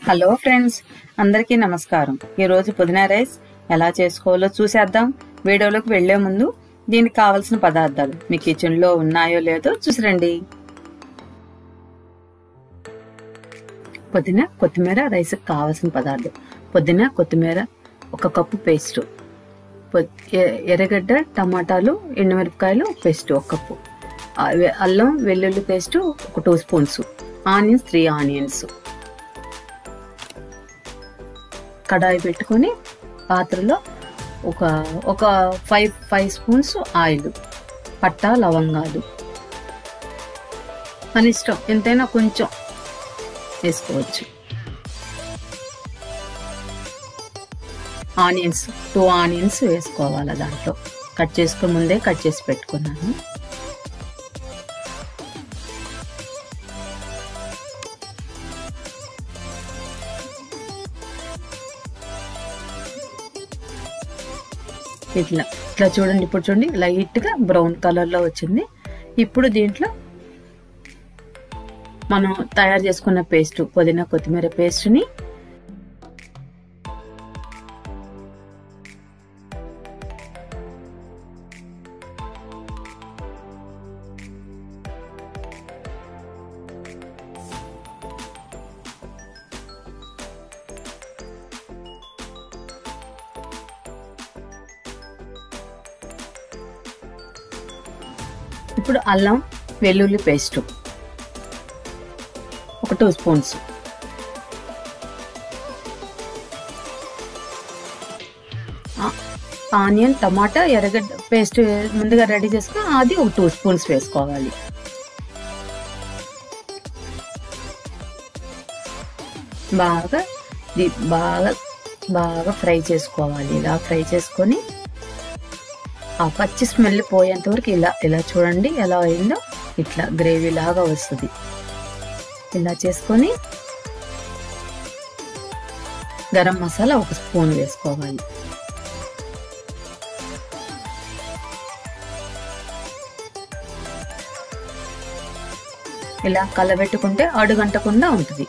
hello friends అందరికీ నమస్కారం ఈరోజు పుదీనా రైస్ ఎలా చేసుకోవాలో చూసేద్దాం వీడియోలోకి వెళ్లే ముందు దీనికి కావలసిన పదార్థాలు మీ కిచెన్లో ఉన్నాయో లేదో చూసిరండి పుదీనా కొత్తిమీర రైస్కి కావాల్సిన పదార్థం పుదీనా కొత్తిమీర ఒక కప్పు పేస్ట్ ఎర్రగడ్డ టమాటాలు ఎండుమిరపకాయలు పేస్ట్ ఒక కప్పు ఆ, వె- అల్లం వెల్లుల్లి పేస్ట్ ఒక two spoons onions three onions కడాయి పెట్టుకొని పాత్రలో ఒక ఒక ఫైవ్ ఫైవ్ స్పూన్స్ ఆయిల్ పట్ట లవంగాలు మన ఇష్టం ఎంతైనా కొంచెం వేసుకోవచ్చు ఆనియన్స్ టూ ఆనియన్స్ వేసుకోవాలి దాంట్లో కట్ చేసుకుని ముందే కట్ చేసి పెట్టుకున్నాను ఇట్లా ఇట్లా చూడండి ఇప్పుడు చూడండి లైట్గా బ్రౌన్ కలర్లో వచ్చింది ఇప్పుడు దీంట్లో మనం తయారు చేసుకున్న పేస్ట్ పుదీనా కొత్తిమీర పేస్ట్ని ఇప్పుడు అల్లం వెల్లుల్లి పేస్ట్ ఒక టూ స్పూన్స్ ఆనియన్ టమాటా ఎర్రగడ్డ పేస్ట్ ముందుగా రెడీ చేసుకుని అది ఒక టూ స్పూన్స్ వేసుకోవాలి బాగా ఇది బాగా బాగా ఫ్రై చేసుకోవాలి ఇలా ఫ్రై చేసుకొని ఆ పచ్చి స్మెల్ పోయేంత వరకు ఇలా ఇలా చూడండి ఎలా అయిందో ఇట్లా గ్రేవీ లాగా వస్తుంది ఇలా చేసుకొని గరం మసాలా ఒక స్పూన్ వేసుకోవాలి ఇలా కలబెట్టుకుంటే అడుగంటకుండా ఉంటుంది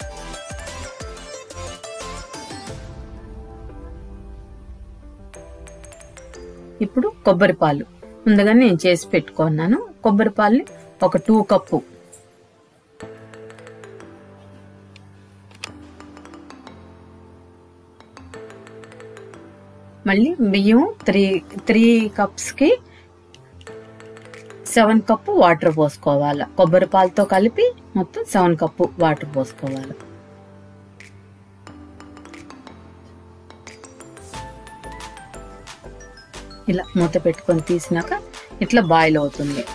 ఇప్పుడు కొబ్బరి పాలు ముందుగానే నేను చేసి పెట్టుకున్నాను కొబ్బరి పాలని ఒక టూ కప్పు మళ్ళీ బియ్యం త్రీ త్రీ కప్స్కి సెవెన్ కప్పు వాటర్ పోసుకోవాలి కొబ్బరి పాలతో కలిపి మొత్తం సెవెన్ కప్పు వాటర్ పోసుకోవాలి ఇలా మూత పెట్టుకొని తీసినాక ఇట్లా బాయిల్ అవుతుంది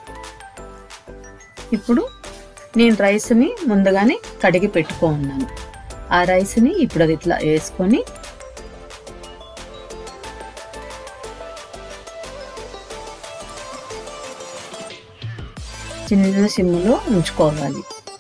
ఇప్పుడు నేను రైస్ని ముందుగానే కడిగి పెట్టుకో ఉన్నాను ఆ రైస్ని ఇప్పుడు అది ఇట్లా వేసుకొని చిన్న సిమ్లో ఉంచుకోవాలి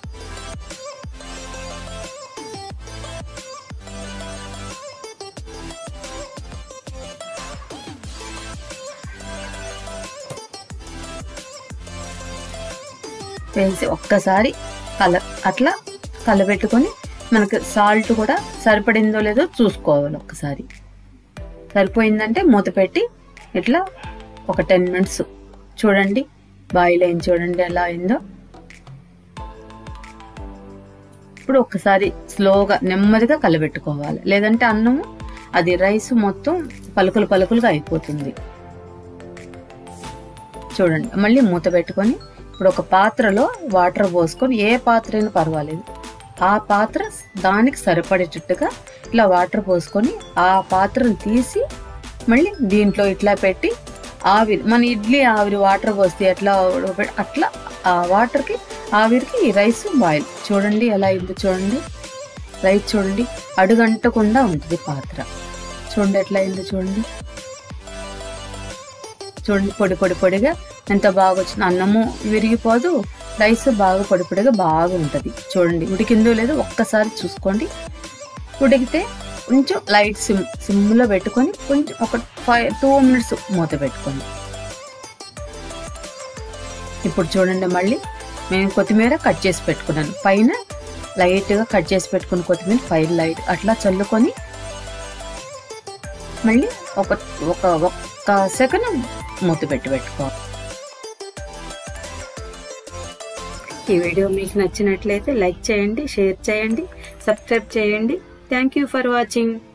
వేసి ఒక్కసారి కల అట్లా కలబెట్టుకొని మనకు సాల్ట్ కూడా సరిపడిందో లేదో చూసుకోవాలి ఒక్కసారి సరిపోయిందంటే మూత పెట్టి ఇట్లా ఒక టెన్ మినిట్స్ చూడండి బాయిల్ అయింది చూడండి ఎలా అయిందో ఇప్పుడు ఒక్కసారి స్లోగా నెమ్మదిగా కలబెట్టుకోవాలి లేదంటే అన్నము అది రైస్ మొత్తం పలుకులు పలుకులుగా అయిపోతుంది చూడండి మళ్ళీ మూత పెట్టుకొని ఇప్పుడు ఒక పాత్రలో వాటర్ పోసుకొని ఏ పాత్ర అయినా పర్వాలేదు ఆ పాత్ర దానికి సరిపడేటట్టుగా ఇలా వాటర్ పోసుకొని ఆ పాత్రను తీసి మళ్ళీ దీంట్లో ఇట్లా పెట్టి ఆవిరి మన ఇడ్లీ ఆవిరి వాటర్ పోస్తే ఎట్లా ఉడకబె- అట్లా ఆ వాటర్కి ఆవిరికి ఈ రైస్ బాయిల్ చూడండి ఎలా అయిందో చూడండి రైస్ చూడండి అడుగంటకుండా ఉంటుంది పాత్ర చూడండి ఎట్లా అయిందో చూడండి చూడండి పొడి పొడి పొడిగా ఎంత బాగా వచ్చింది అన్నము విరిగిపోదు రైస్ బాగా పొడి పొడిగా బాగా ఉంటుంది చూడండి ఉడికిందో లేదో ఒక్కసారి చూసుకోండి ఉడికితే కొంచెం లైట్ సిమ్ సిమ్లో పెట్టుకొని కొంచెం ఒక ఫైవ్ టూ మినిట్స్ మూత పెట్టుకోండి ఇప్పుడు చూడండి మళ్ళీ నేను కొత్తిమీర కట్ చేసి పెట్టుకున్నాను పైన లైట్గా కట్ చేసి పెట్టుకుని కొత్తిమీర పైన లైట్ అట్లా చల్లుకొని మళ్ళీ ఒక ఒక ఒక్క సెకండ్ మూత పెట్టి పెట్టుకోవాలి ఈ వీడియో మీకు నచ్చినట్లయితే లైక్ చేయండి షేర్ చేయండి సబ్స్క్రైబ్ చేయండి థ్యాంక్ యూ ఫర్ వాచింగ్